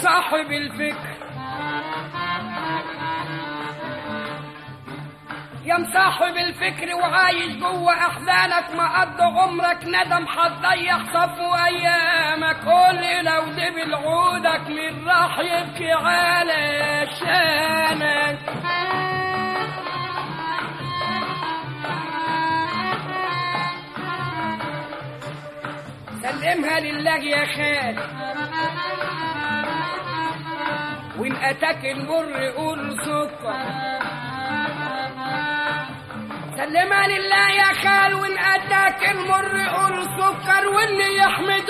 صاحب الفكر يا مصاحب الفكر وعايش جوه احزانك مقضي عمرك ندم هتضيع صفو ايامك قول لو دبل عودك من راح يبكي على شانك سلمها لله يا خال وان اتاك المر قول سكر سلمها لله يا خال وان اتاك المر قول سكر واللي يحمد